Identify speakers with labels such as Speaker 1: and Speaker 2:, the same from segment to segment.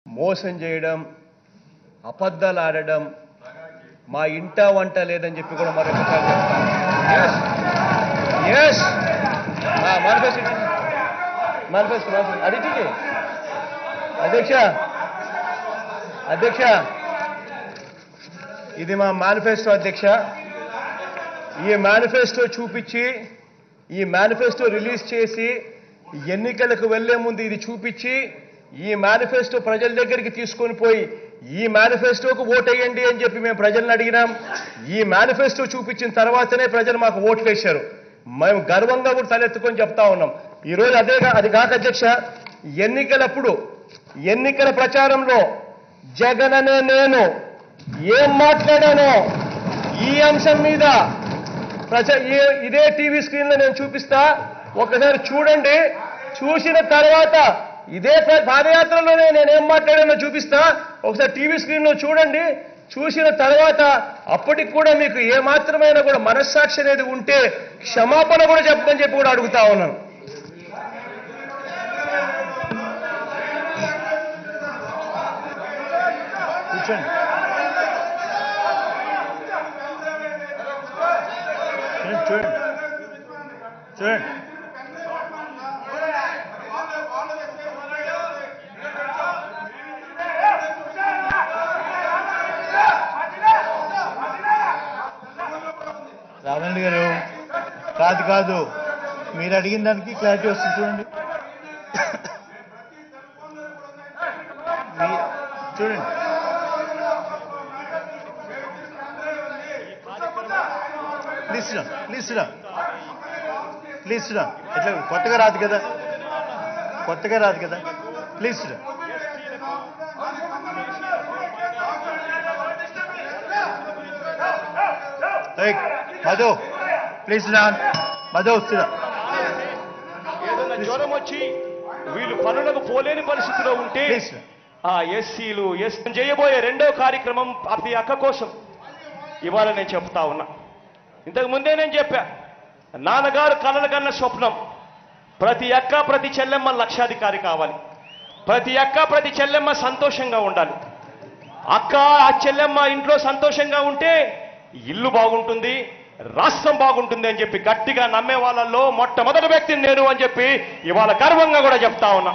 Speaker 1: మోసం చేయడం అబద్ధాలు ఆడడం మా ఇంట వంట లేదని చెప్పి కూడా మరొకసారి చెప్తాను ఎస్ ఎస్ మేనిఫెస్టో మేనిఫెస్టో అడిగి అధ్యక్ష అధ్యక్ష ఇది మా మేనిఫెస్టో అధ్యక్ష ఈ మేనిఫెస్టో చూపించి ఈ మేనిఫెస్టో రిలీజ్ చేసి ఎన్నికలకు వెళ్లే ముందు ఇది చూపించి ఈ మేనిఫెస్టో ప్రజల దగ్గరికి తీసుకొని పోయి ఈ మేనిఫెస్టోకు ఓటేయండి అని చెప్పి మేము ప్రజలను అడిగినాం ఈ మేనిఫెస్టో చూపించిన తర్వాతనే ప్రజలు మాకు ఓట్లు వేశారు మేము గర్వంగా కూడా తలెత్తుకొని చెప్తా ఉన్నాం ఈ రోజు అదే కా- అది కాక అధ్యక్ష ఎన్నికలప్పుడు ఎన్నికల ప్రచారంలో జగన్ అనే నేను ఏం మాట్లాడానో ఈ అంశం మీద ప్రజ ఈ- ఇదే టీవీ స్క్రీన్ లో నేను చూపిస్తా ఒకసారి చూడండి చూసిన తర్వాత ఇదే ప్ర- పాదయాత్రలోనే నేను ఏం మాట్లాడానో చూపిస్తా ఒకసారి టీవీ స్క్రీన్ లో చూడండి చూసిన తర్వాత అప్పటికి కూడా మీకు ఏ మాత్రమైనా కూడా మనస్సాక్షి అనేది ఉంటే క్షమాపణ కూడా చెప్పమని చెప్పి కూడా అడుగుతా ఉన్నాను
Speaker 2: కూర్చోండి చూడండి చూడండి చూడండి రామరెడ్డి గారు కాదు కాదు మీరు అడిగిన దానికి క్లారిటీ వస్తుంది చూడండి మీ- చూడండి ప్లీజ్ రా ప్లీజ్ రా ప్లీజ్ రా ఎట్లా కొత్తగా రాదు కదా కొత్తగా రాదు కదా ప్లీజ్ రా ఏయ్, మధు ప్లీజ్ రా మధు వస్తున్నా
Speaker 3: ఏదైనా జ్వరం వచ్చి వీళ్ళు పనులకు పోలేని పరిస్థితిలో ఉంటే
Speaker 2: ప్లీజ్ రా
Speaker 3: ఆ ఎస్సీలు ఎస్ చేయబోయే రెండో కార్యక్రమం ప్రతి అక్క కోసం ఇవాళ నేను చెప్తా ఉన్నా ఇంతకు ముందే నేను చెప్పా నాన్నగారు కలలు కన్న స్వప్నం ప్రతి అక్క ప్రతి చెల్లెమ్మ లక్షాధికారి కావాలి ప్రతి అక్క ప్రతి చెల్లెమ్మ సంతోషంగా ఉండాలి అక్క ఆ చెల్లెమ్మ ఇంట్లో సంతోషంగా ఉంటే ఇల్లు బాగుంటుంది రాష్ట్రం బాగుంటుంది అని చెప్పి గట్టిగా నమ్మే వాళ్ళల్లో మొట్టమొదటి వ్యక్తిని నేను అని చెప్పి ఇవాళ గర్వంగా కూడా చెప్తా ఉన్నా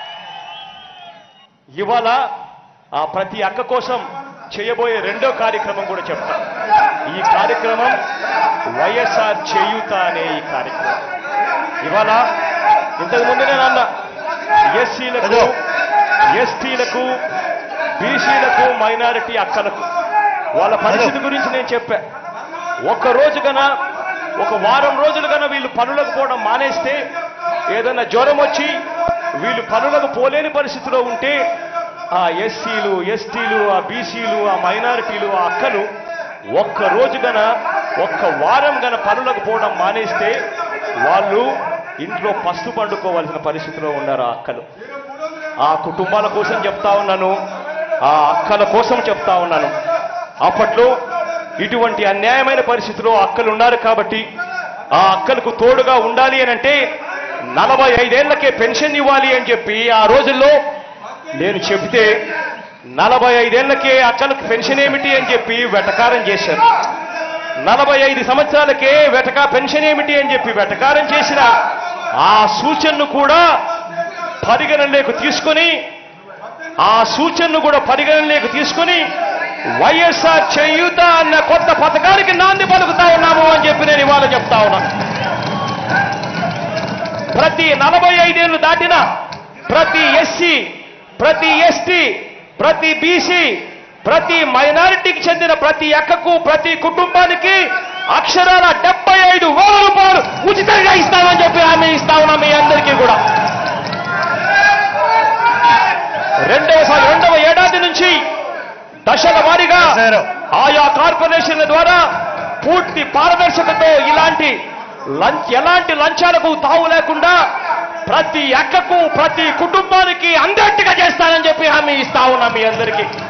Speaker 3: ఇవాళ ఆ ప్రతి అక్క కోసం చేయబోయే రెండో కార్యక్రమం కూడా చెప్తా ఈ కార్యక్రమం వైఎస్ఆర్ చేయూత అనే ఈ కార్యక్రమం ఇవాళ ఇంతకు ముందు నేను అన్నా ఎస్సీలకు
Speaker 2: అదో.
Speaker 3: ఎస్టీలకు బీసీలకు మైనారిటీ అక్కలకు వాళ్ళ పరిస్థితి గురించి నేను చెప్పా ఒక్క రోజు కన్నా ఒక వారం రోజులు కన్నా వీళ్ళు పనులకు పోవడం మానేస్తే ఏదైనా జ్వరం వచ్చి వీళ్ళు పనులకు పోలేని పరిస్థితిలో ఉంటే ఆ ఎస్సీలు ఎస్టీలు ఆ బీసీలు ఆ మైనారిటీలు ఆ అక్కలు ఒక్క రోజు గన ఒక్క వారం గన పనులకు పోవడం మానేస్తే వాళ్ళు ఇంట్లో పస్తు పండుకోవాల్సిన పరిస్థితిలో ఉన్నారు ఆ అక్కలు ఆ కుటుంబాల కోసం చెప్తా ఉన్నాను ఆ అక్కల కోసం చెప్తా ఉన్నాను అప్పట్లో ఇటువంటి అన్యాయమైన పరిస్థితిలో అక్కలు ఉన్నారు కాబట్టి ఆ అక్కలకు తోడుగా ఉండాలి అని అంటే నలభై ఐదేళ్లకే పెన్షన్ ఇవ్వాలి అని చెప్పి ఆ రోజుల్లో నేను చెబితే నలభై ఐదేళ్లకే అక్కలకు పెన్షన్ ఏమిటి అని చెప్పి వెటకారం చేశారు నలభై ఐదు సంవత్సరాలకే వెటకా పెన్షన్ ఏమిటి అని చెప్పి వెటకారం చేసిన ఆ సూచనను కూడా పరిగణనలోకి తీసుకొని ఆ సూచనను కూడా పరిగణనలోకి తీసుకొని వైఎస్ఆర్ చేయూత అన్న కొత్త పథకానికి నాంది పలుకుతా ఉన్నాము అని చెప్పి నేను ఇవాళ చెప్తా ఉన్నా ప్రతి నలభై ఐదేళ్లు దాటిన ప్రతి ఎస్సీ ప్రతి ఎస్టీ ప్రతి బీసీ ప్రతి మైనారిటీకి చెందిన ప్రతి అక్కకు ప్రతి కుటుంబానికి అక్షరాల డెబ్బై ఐదు వేల రూపాయలు ఉచితంగా ఇస్తామని చెప్పి హామీ ఇస్తా ఉన్నాం మీ అందరికీ కూడా రెండవసారి రెండవ ఏడాది నుంచి దశల వారీగా
Speaker 2: సారు.
Speaker 3: ఆయా కార్పొరేషన్ల ద్వారా పూర్తి పారదర్శకతో ఇలాంటి లంచ్ ఎలాంటి లంచాలకు తావు లేకుండా ప్రతి అక్కకు ప్రతి కుటుంబానికి అందేట్టుగా చేస్తానని చెప్పి హామీ ఇస్తా ఉన్నా మీ అందరికీ